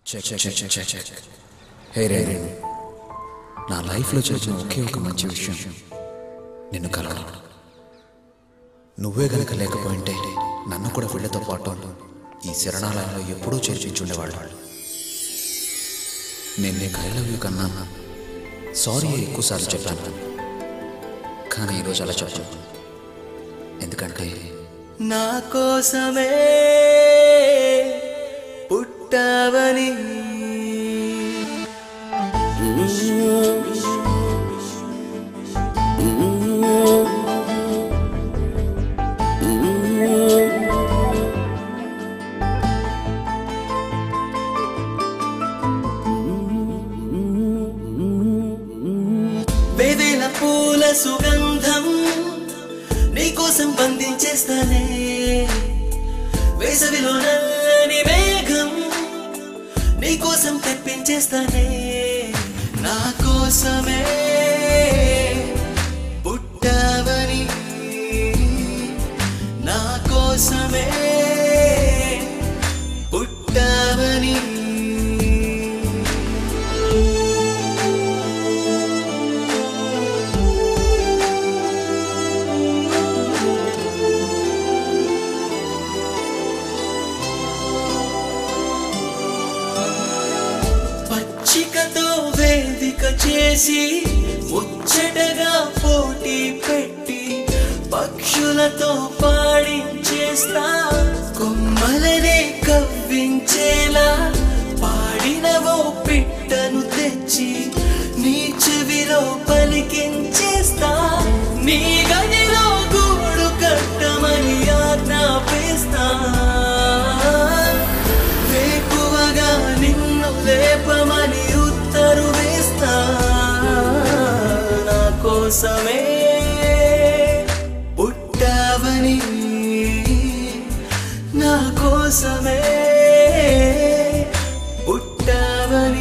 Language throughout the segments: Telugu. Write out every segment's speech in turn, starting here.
Check check check check check hey రే రే నా లైఫ్లో చేసిన ఒకే ఒక మంచి విషయం నిన్ను కలవడం నువ్వే గనక లేకపోయింటే నన్ను కూడా వీళ్ళతో పాటు ఈ శరణాలయంలో ఎప్పుడూ చేర్పించుండేవాళ్ళు నేను నీకు ఐ లవ్ యూ కన్నా సారీ ఎక్కువసార్లు చెప్పాను కానీ ఈరోజు అలా చెప్పను ఎందుకంటే నా కోసమే పుట్టావని వేవేల పూల సుగంధం నీకోసం బంధించేస్తానే వేసవిలో నల్లని మేఘం నీకోసం తెప్పించేస్తానే నా కోసమే పుట్టావని నా కోసమే పుట్టావని పచ్చికతో వేదిక చేసి ముచ్చటగా పోటీ పెట్టి పక్షులతో పాడించేస్తా కొమ్మలనే కవ్వించేలా పాడినవో పిట్టను తెచ్చి నీ చెవిలో పలికించేస్తా నీ గదిలో గూడు కట్టమని ఆజ్ఞాపిస్తా వేకువగా నిన్ను లేపమని ఉత్తరు వేస్తా నా కోసమే పుట్టావని నా కోసమే పుట్టావని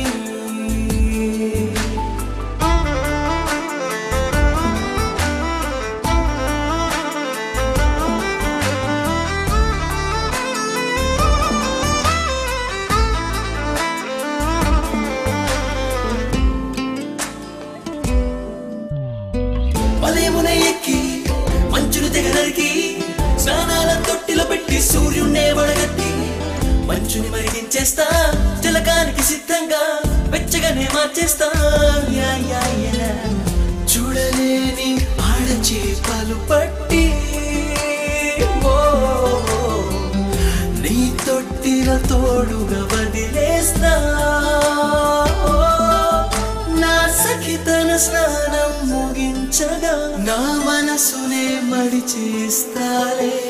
పలేమున ఎక్కి మంచును తెగ నరికి స్నానాల తొట్టిలో పెట్టి సూర్యున్నే వడగట్టి మంచుని మరిగించేస్తా జలకానికి సిద్ధంగా వెచ్చగానే మార్చేస్తా యా, యా, యా. చూడలేని ఆడచేపలు పట్టి ఓ, నీ తొట్టిల తోడుగా వదిలేస్తా ఓ, నా సఖి తన స్నానం ముగించగా నా మనసునే మడి చేస్తాలే